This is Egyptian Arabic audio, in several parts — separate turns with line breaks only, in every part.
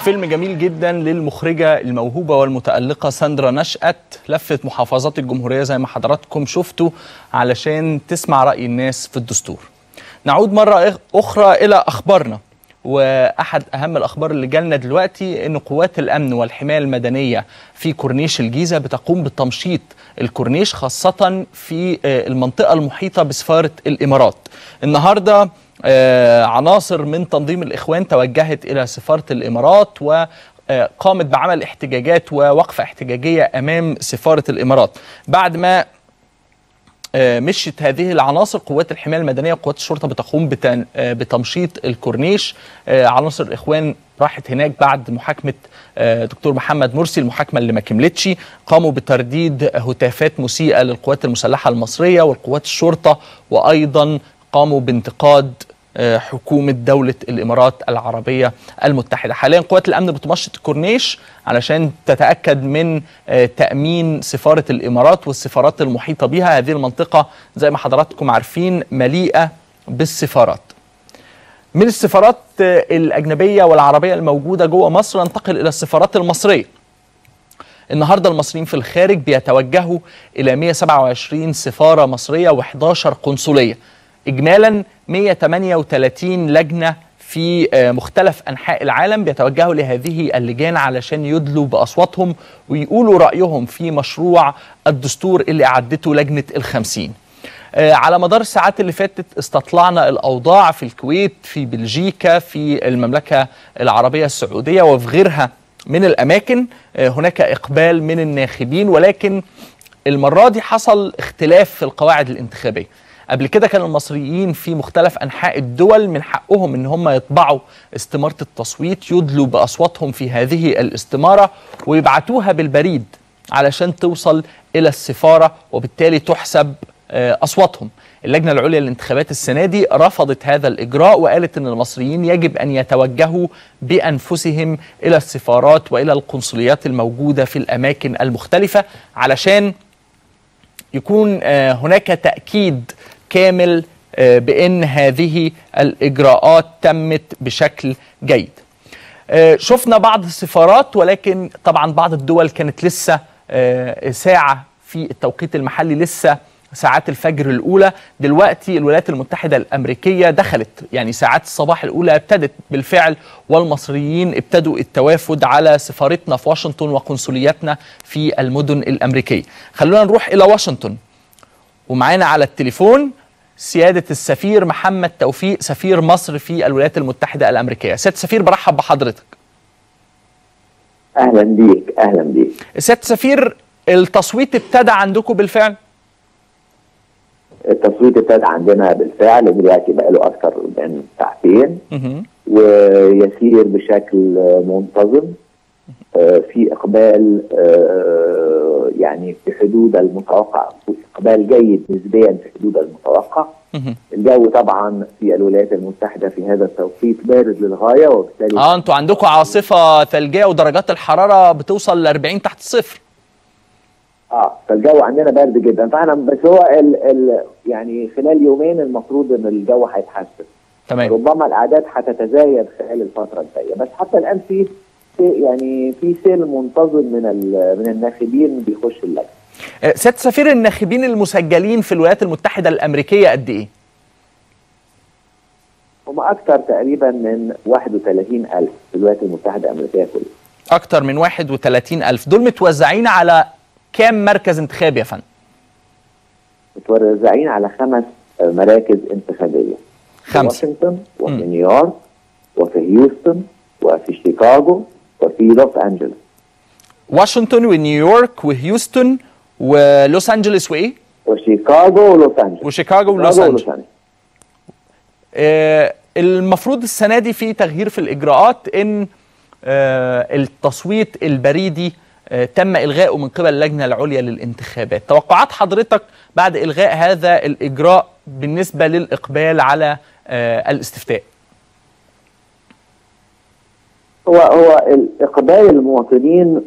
فيلم جميل جدا للمخرجة الموهوبة والمتألقة ساندرا نشأت لفت محافظات الجمهورية زي ما حضراتكم شفتوا علشان تسمع رأي الناس في الدستور نعود مرة أخرى إلى أخبارنا واحد اهم الاخبار اللي جالنا دلوقتي ان قوات الامن والحمايه المدنيه في كورنيش الجيزه بتقوم بتمشيط الكورنيش خاصه في المنطقه المحيطه بسفاره الامارات النهارده عناصر من تنظيم الاخوان توجهت الى سفاره الامارات و قامت بعمل احتجاجات ووقفه احتجاجيه امام سفاره الامارات بعد ما مشت هذه العناصر قوات الحمايه المدنيه وقوات الشرطه بتقوم بتمشيط الكورنيش عناصر الاخوان راحت هناك بعد محاكمه دكتور محمد مرسي المحاكمه اللي ما كملتش قاموا بترديد هتافات مسيئه للقوات المسلحه المصريه والقوات الشرطه وايضا قاموا بانتقاد حكومة دولة الإمارات العربية المتحدة حاليا قوات الأمن بتمشط الكورنيش علشان تتأكد من تأمين سفارة الإمارات والسفارات المحيطة بها هذه المنطقة زي ما حضراتكم عارفين مليئة بالسفارات من السفارات الأجنبية والعربية الموجودة جوه مصر ننتقل إلى السفارات المصرية النهارده المصريين في الخارج بيتوجهوا إلى 127 سفارة مصرية و11 قنصلية إجمالا 138 لجنة في مختلف أنحاء العالم بيتوجهوا لهذه اللجان علشان يدلوا بأصواتهم ويقولوا رأيهم في مشروع الدستور اللي أعدته لجنة الخمسين على مدار الساعات اللي فاتت استطلعنا الأوضاع في الكويت في بلجيكا في المملكة العربية السعودية وفي غيرها من الأماكن هناك إقبال من الناخبين ولكن المرة دي حصل اختلاف في القواعد الانتخابية قبل كده كان المصريين في مختلف انحاء الدول من حقهم ان هم يطبعوا استماره التصويت يدلوا باصواتهم في هذه الاستماره ويبعتوها بالبريد علشان توصل الى السفاره وبالتالي تحسب اصواتهم. اللجنه العليا للانتخابات السنه دي رفضت هذا الاجراء وقالت ان المصريين يجب ان يتوجهوا بانفسهم الى السفارات والى القنصليات الموجوده في الاماكن المختلفه علشان يكون هناك تاكيد كامل بان هذه الاجراءات تمت بشكل جيد. شفنا بعض السفارات ولكن طبعا بعض الدول كانت لسه ساعه في التوقيت المحلي لسه ساعات الفجر الاولى دلوقتي الولايات المتحده الامريكيه دخلت يعني ساعات الصباح الاولى ابتدت بالفعل والمصريين ابتدوا التوافد على سفارتنا في واشنطن وقنصلياتنا في المدن الامريكيه خلونا نروح الى واشنطن ومعانا على التليفون سيادة السفير محمد توفيق سفير مصر في الولايات المتحدة الأمريكية سيادة السفير برحب بحضرتك
أهلا بيك أهلا بيك
سيادة السفير التصويت ابتدى عندكم بالفعل
التصويت ابتدى عندنا بالفعل دلوقتي بقى له أكثر من ساعتين ويسير بشكل منتظم في إقبال يعني في حدود المتوقع اقبال جيد نسبيا في حدود المتوقع الجو طبعا في الولايات المتحده في هذا التوقيت بارد للغايه وبالتالي
اه انتوا عندكم عاصفه ثلجيه ودرجات الحراره بتوصل ل 40 تحت الصفر
اه فالجو عندنا بارد جدا فاحنا بس هو ال ال يعني خلال يومين المفروض ان الجو هيتحسن
تمام
ربما الاعداد هتتزايد خلال الفتره الجايه بس حتى الان في يعني في سيل منتظم من من الناخبين بيخش اللجنه
سيادة سفير الناخبين المسجلين في الولايات المتحدة الأمريكية قد إيه؟
هم أكثر تقريبا من 31 ألف في الولايات المتحدة الأمريكية كلها
أكثر من 31 ألف دول متوزعين على كام مركز انتخابي يا فندم؟
متوزعين على خمس مراكز انتخابية
خمسة
في واشنطن وفي نيويورك وفي هيوستن وفي شيكاغو وفي لوس أنجلوس
واشنطن ونيويورك وهيوستن ولوس انجلوس وايه؟
وشيكاغو ولوس انجلوس
وشيكاغو ولوس انجلوس آه المفروض السنه دي في تغيير في الاجراءات ان آه التصويت البريدي آه تم الغائه من قبل اللجنه العليا للانتخابات توقعات حضرتك بعد الغاء هذا الاجراء بالنسبه للاقبال على آه الاستفتاء
هو هو اقبال المواطنين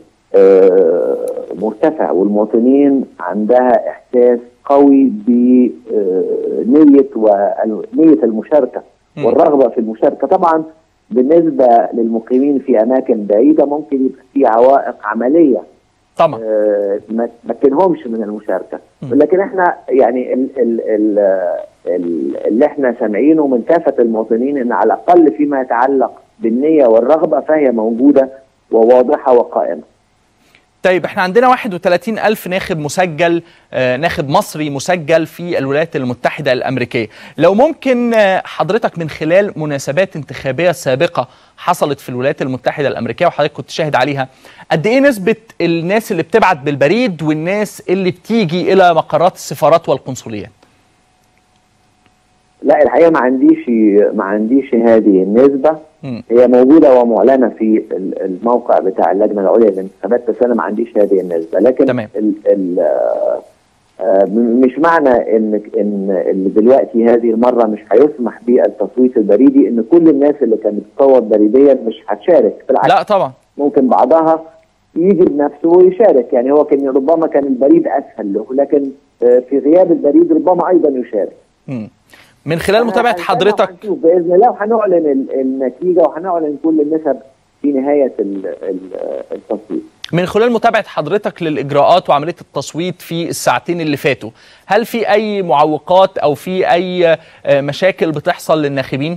مرتفع والمواطنين عندها احساس قوي بنيه ونيه المشاركه والرغبه في المشاركه طبعا بالنسبه للمقيمين في اماكن بعيده ممكن يبقى في عوائق عمليه
طبعا
آه، ما تمكنهمش من المشاركه لكن احنا يعني ال ال ال ال اللي احنا سامعينه من كافه المواطنين ان على الاقل فيما يتعلق بالنيه والرغبه فهي موجوده وواضحه وقائمه
طيب احنا عندنا 31 ألف ناخب مسجل آه ناخب مصري مسجل في الولايات المتحدة الأمريكية لو ممكن آه حضرتك من خلال مناسبات انتخابية سابقة حصلت في الولايات المتحدة الأمريكية وحضرتك كنت شاهد عليها قد إيه نسبة الناس اللي بتبعت بالبريد والناس اللي بتيجي إلى مقرات السفارات والقنصليات
لا الحقيقه ما عنديش ما عنديش هذه النسبه
مم.
هي موجوده ومعلنه في ال- الموقع بتاع اللجنه العليا للانتخابات بس انا ما عنديش هذه النسبه لكن
تمام.
ال ال آه، آه، م- مش معنى ان ان اللي دلوقتي هذه المره مش هيسمح بالتصويت البريدي ان كل الناس اللي كانت بتصوت بريديا مش هتشارك بالعكس
لا طبعا
ممكن بعضها يجي بنفسه ويشارك يعني هو كان ربما كان البريد اسهل له لكن آه، في غياب البريد ربما ايضا يشارك
مم. من خلال متابعة
هنستنى
حضرتك
وهنشوف باذن الله وهنعلن ال- النتيجه وهنعلن كل النسب في نهايه ال- ال- التصويت.
من خلال متابعة حضرتك للإجراءات وعملية التصويت في الساعتين اللي فاتوا هل في أي معوقات أو في أي آه، مشاكل بتحصل للناخبين؟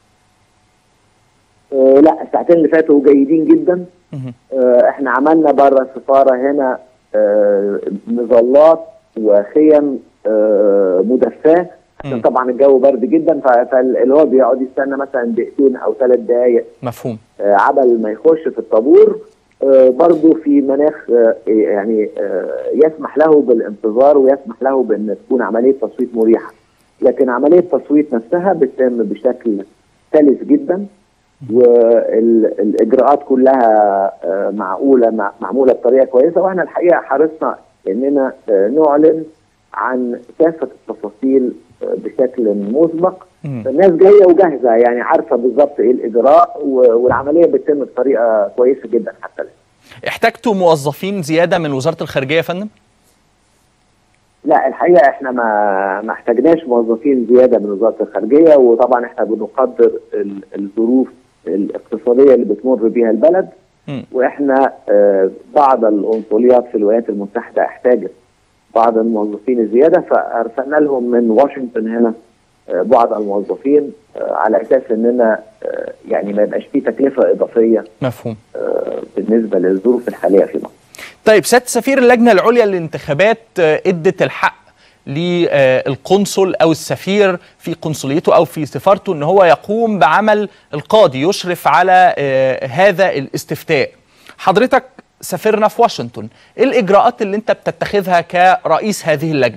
آه لا الساعتين اللي فاتوا جيدين جدا
مهم.
آه احنا عملنا بره السفاره هنا آه مظلات وخيم آه مدفاه عشان
مم.
طبعا الجو برد جدا ف- فاللي هو بيقعد يستنى مثلا دقيقتين او ثلاث دقائق
مفهوم
آه، عبل ما يخش في الطابور آه، برضه في مناخ آه، يعني آه، يسمح له بالانتظار ويسمح له بان تكون عمليه تصويت مريحه لكن عمليه التصويت نفسها بتتم بشكل سلس جدا والاجراءات كلها آه، معقوله مع- معموله بطريقه كويسه واحنا الحقيقه حرصنا اننا آه، نعلن عن كافه التفاصيل آه، بشكل مسبق
مم.
الناس جايه وجاهزه يعني عارفه بالظبط ايه الاجراء و- والعمليه بتتم بطريقه كويسه جدا حتى الان.
احتجتوا موظفين زيادة من وزارة الخارجية يا فندم؟
لا الحقيقه احنا ما ما احتاجناش موظفين زياده من وزاره الخارجيه وطبعا احنا بنقدر ال- الظروف الاقتصاديه اللي بتمر بها البلد
مم.
واحنا آه، بعض القنصليات في الولايات المتحده احتاجت بعض الموظفين الزياده فارسلنا لهم من واشنطن هنا آه، بعض الموظفين آه، على اساس اننا آه، يعني ما يبقاش فيه تكلفه اضافيه
مفهوم
آه، بالنسبه للظروف الحاليه في مصر.
طيب سيادة سفير اللجنة العليا للانتخابات آه، ادت الحق للقنصل او السفير في قنصليته او في سفارته ان هو يقوم بعمل القاضي يشرف على آه، هذا الاستفتاء حضرتك سافرنا في واشنطن ايه الاجراءات اللي انت بتتخذها كرئيس هذه اللجنة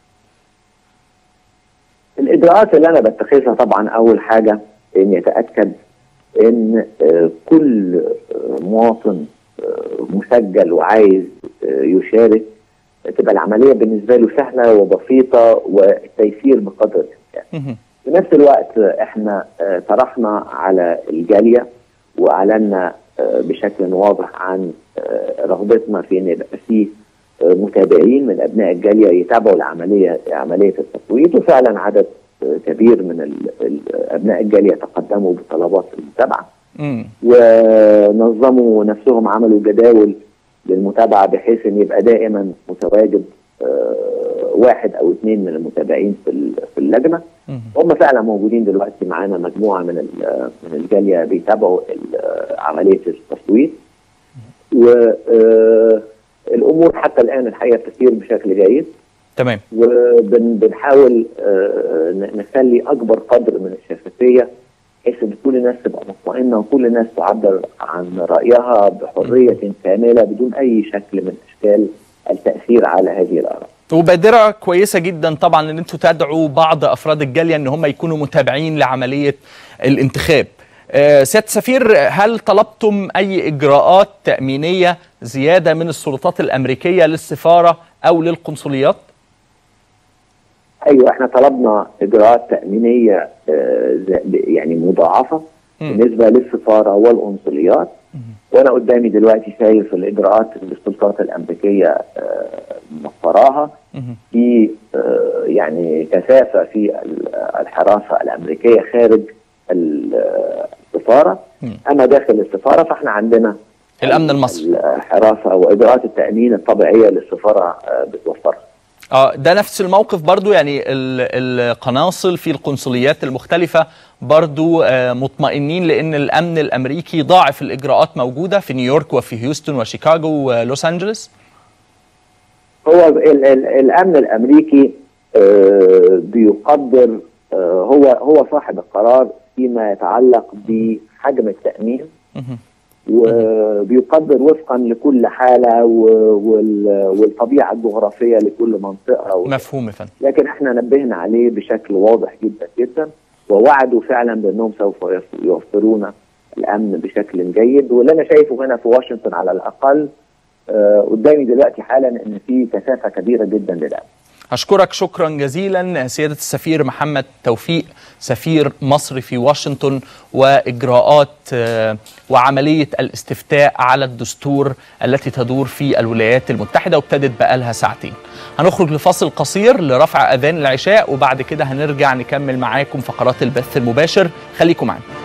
الاجراءات اللي انا بتخذها طبعا اول حاجه اني اتاكد ان آه، كل آه، مواطن آه، مسجل وعايز آه، يشارك تبقى العمليه بالنسبه له سهله وبسيطه والتيسير بقدر الامكان.
مهم.
في نفس الوقت آه، احنا آه، طرحنا على الجاليه واعلنا آه، بشكل واضح عن آه، رغبتنا في ان يبقى فيه آه، متابعين من ابناء الجاليه يتابعوا العمليه عمليه التصويت وفعلا عدد آه، كبير من ال- ال- ابناء الجاليه تقدموا بطلبات المتابعه
مم.
ونظموا نفسهم عملوا جداول للمتابعه بحيث ان يبقى دائما متواجد آه، واحد او اثنين من المتابعين في ال- في اللجنه
مم.
هم فعلا موجودين دلوقتي معانا مجموعه من ال- من الجاليه بيتابعوا ال- عمليه التصويت والامور حتى الان الحقيقه بتسير بشكل جيد
تمام
وبنحاول نخلي اكبر قدر من الشفافيه بحيث ان كل الناس تبقى مطمئنه وكل الناس تعبر عن رايها بحريه كامله بدون اي شكل من اشكال التاثير على هذه الاراء.
وبادرة كويسة جدا طبعا ان انتوا تدعوا بعض افراد الجالية ان هم يكونوا متابعين لعملية الانتخاب آه، سيادة سفير هل طلبتم اي اجراءات تأمينية زيادة من السلطات الامريكية للسفارة او للقنصليات؟
ايوه احنا طلبنا اجراءات تامينيه آه، ز- يعني مضاعفه
مم.
بالنسبه للسفاره والقنصليات وانا قدامي دلوقتي شايف الاجراءات اللي السلطات الامريكيه آه، موفراها
مهم.
في آه، يعني كثافه في ال- الحراسه الامريكيه خارج ال- السفاره اما داخل السفاره فاحنا عندنا
الامن المصري
الحراسه واجراءات التامين الطبيعيه للسفاره بتوفرها
اه ده نفس الموقف برضو يعني القناصل في القنصليات المختلفة برضو آه مطمئنين لأن الأمن الأمريكي ضاعف الإجراءات موجودة في نيويورك وفي هيوستن وشيكاغو ولوس أنجلوس
هو ال ال الأمن الأمريكي آه بيقدر آه هو هو صاحب القرار فيما يتعلق بحجم التأمين وبيقدر وفقا لكل حاله والطبيعه الجغرافيه لكل منطقه
مفهوم فندم
لكن احنا نبهنا عليه بشكل واضح جدا جدا ووعدوا فعلا بانهم سوف يوفرون الامن بشكل جيد واللي انا شايفه هنا في واشنطن على الاقل آه قدامي دلوقتي حالا ان في كثافه كبيره جدا للامن
أشكرك شكرا جزيلا سيادة السفير محمد توفيق سفير مصر في واشنطن وإجراءات وعملية الاستفتاء على الدستور التي تدور في الولايات المتحدة وابتدت بقالها ساعتين هنخرج لفاصل قصير لرفع أذان العشاء وبعد كده هنرجع نكمل معاكم فقرات البث المباشر خليكم معنا